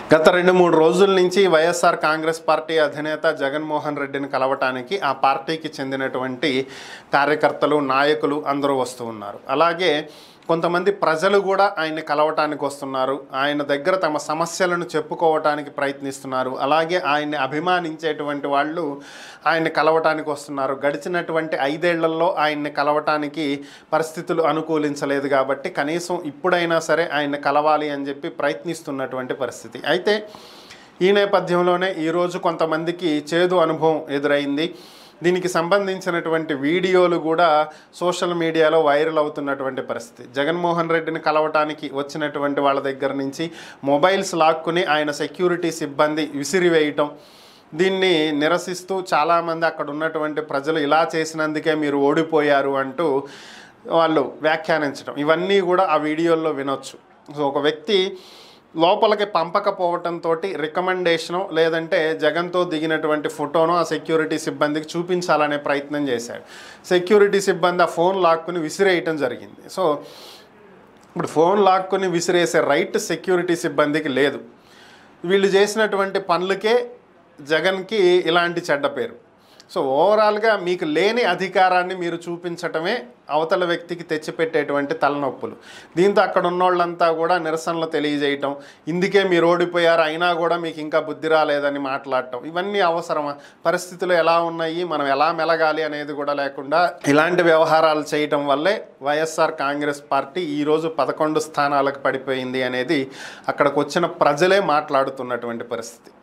గత రెండు మూడు రోజుల నుంచి వైఎస్ఆర్ కాంగ్రెస్ పార్టీ అధినేత జగన్మోహన్ రెడ్డిని కలవటానికి ఆ పార్టీకి చెందినటువంటి కార్యకర్తలు నాయకులు అందరూ వస్తూ ఉన్నారు అలాగే కొంతమంది ప్రజలు కూడా ఆయన్ని కలవటానికి వస్తున్నారు ఆయన దగ్గర తమ సమస్యలను చెప్పుకోవటానికి ప్రయత్నిస్తున్నారు అలాగే ఆయన్ని అభిమానించేటువంటి వాళ్ళు ఆయన్ని కలవటానికి వస్తున్నారు గడిచినటువంటి ఐదేళ్లలో ఆయన్ని కలవటానికి పరిస్థితులు అనుకూలించలేదు కాబట్టి కనీసం ఇప్పుడైనా సరే ఆయన్ని కలవాలి అని చెప్పి ప్రయత్నిస్తున్నటువంటి పరిస్థితి అయితే ఈ నేపథ్యంలోనే ఈరోజు కొంతమందికి చేదు అనుభవం ఎదురైంది దీనికి సంబంధించినటువంటి వీడియోలు కూడా సోషల్ మీడియాలో వైరల్ అవుతున్నటువంటి పరిస్థితి జగన్మోహన్ రెడ్డిని కలవటానికి వచ్చినటువంటి వాళ్ళ దగ్గర నుంచి మొబైల్స్ లాక్కుని ఆయన సెక్యూరిటీ సిబ్బంది విసిరివేయటం దీన్ని నిరసిస్తూ చాలామంది అక్కడ ఉన్నటువంటి ప్రజలు ఇలా చేసినందుకే మీరు ఓడిపోయారు అంటూ వాళ్ళు వ్యాఖ్యానించడం ఇవన్నీ కూడా ఆ వీడియోల్లో వినొచ్చు సో ఒక వ్యక్తి లోపలికి పంపకపోవటంతో రికమెండేషను లేదంటే జగన్తో దిగినటువంటి ఫోటోను ఆ సెక్యూరిటీ సిబ్బందికి చూపించాలనే ప్రయత్నం చేశాడు సెక్యూరిటీ సిబ్బంది ఆ ఫోన్ లాక్కుని విసిరేయటం జరిగింది సో ఇప్పుడు ఫోన్ లాక్కుని విసిరేసే రైట్ సెక్యూరిటీ సిబ్బందికి లేదు వీళ్ళు చేసినటువంటి పనులకే జగన్కి ఇలాంటి చెడ్డ పేరు సో ఓవరాల్గా మీకు లేని అధికారాన్ని మీరు చూపించటమే అవతల వ్యక్తికి తెచ్చిపెట్టేటువంటి తలనొప్పులు దీంతో అక్కడ ఉన్నోళ్ళంతా కూడా నిరసనలు తెలియజేయటం ఇందుకే మీరు ఓడిపోయారు అయినా కూడా మీకు ఇంకా బుద్ధి రాలేదని మాట్లాడటం ఇవన్నీ అవసరమా పరిస్థితులు ఎలా ఉన్నాయి మనం ఎలా మెలగాలి అనేది కూడా లేకుండా ఇలాంటి వ్యవహారాలు చేయటం వల్లే వైఎస్ఆర్ కాంగ్రెస్ పార్టీ ఈరోజు పదకొండు స్థానాలకు పడిపోయింది అనేది అక్కడికి వచ్చిన ప్రజలే మాట్లాడుతున్నటువంటి పరిస్థితి